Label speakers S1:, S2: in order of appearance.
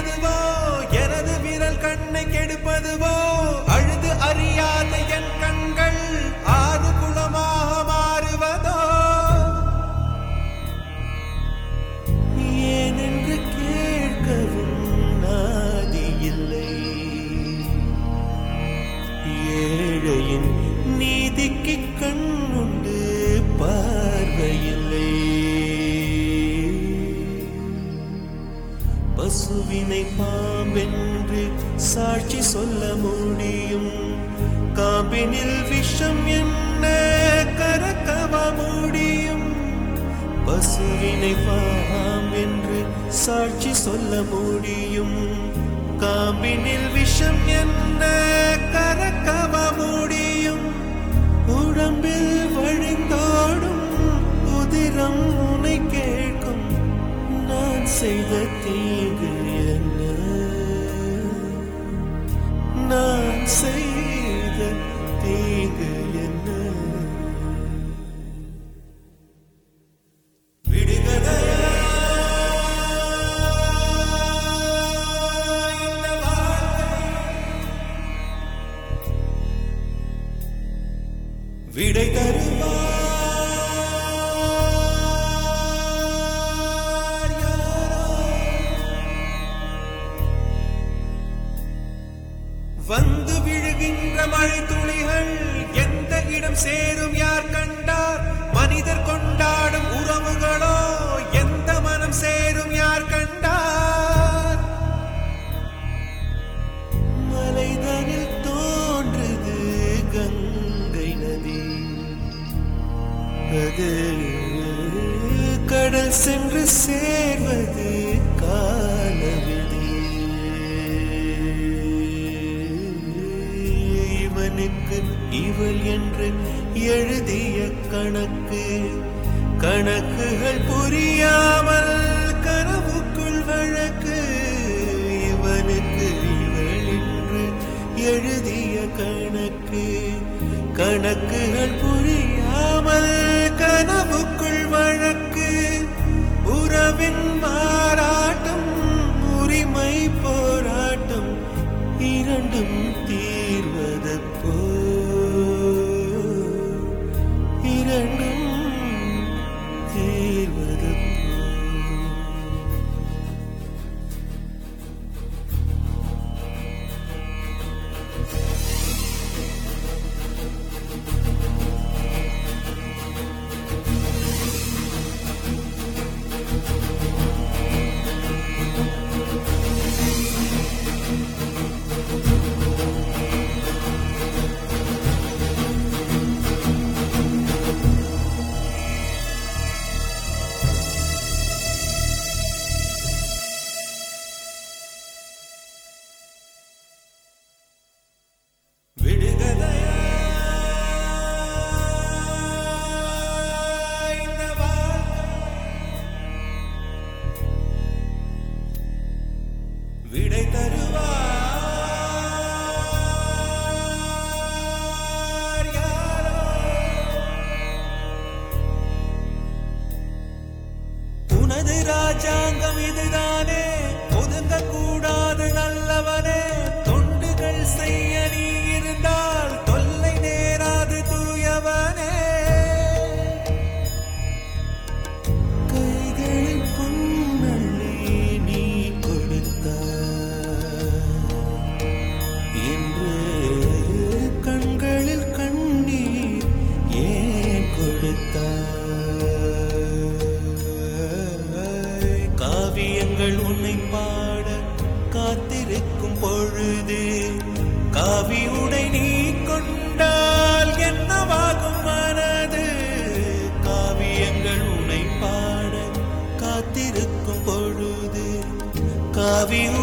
S1: அதுவோ எனது விரல் கண்ணை கெடுப்பதுவோ அழுது அறியாத என் கண்கள் ஆறு குளமாக மாறுவதோ ஏனென்று கேட்கவும் நாதி இல்லை ஏழையின் நீதிக்கு கண்ணுண்டு பார்வையில்லை பசுவினை பாம்பென்று சாட்சி சொல்ல முடியும் காம்பினில் விஷம் என்ன கரக்கவ முடியும் பசுவினை பாம்பென்று சாட்சி சொல்ல முடியும் காம்பினில் விஷம் என்ன கரக்கவ முடியும் உடம்பில் வழிந்தோடும் உதிரம் உனை கேட்கும் நான் செய்த தீங்கு என்ன நான் செய்த தீங்கு என்ன விடுகதையா இந்த வாழ்க்கை விடை தருவார் யாரோ வந்து விழுகின்ற மழை துளிகள் எந்த இடம் சேரும் யார் கண்டார் மனிதர் கொண்டாடும் உறவுகளோ எந்த மனம் சேரும் யார் கண்டார் மலைதனில் தோன்றுது கங்கை நதி அது கடல் சென்று சேர்வது காலவிதி இவனுக்கு இவள் என்று எழுதிய கணக்கு கணக்குகள் புரியாமல் கனவுக்குள் வழக்கு இவனுக்கு இவள் என்று எழுதிய கணக்கு கணக்குகள் புரியாமல் கனவுக்குள் வழக்கு உறவின் மாறாட்டம் உரிமை போராட்டம் இரண்டும் தீர்வதப்போ இரண்டும் தீர்வதப்போ விடுகதையா இந்த வாழ்க்கை விடை தருவார் யாரோ உனது ராஜாங்கம் இதுதானே ஒதுங்க கூடாது நல்லவனே தொண்டுகள் செய்ய நீ இருந்தால் தொல்லை நேராது தூயவனே கைகளில் பொன்னள்ளி நீ கொடுத்தாய் இன்று கண்களில் கண்ணீர் ஏன் கொடுத்தாய் காவியங்கள் உன்னை பாட காத்திருக்கும் பொழுது காவி உடை நீ கொண்டால் என்னவாகும் மனது காவியங்கள் உன்னை பாட காத்திருக்கும் பொழுது காவி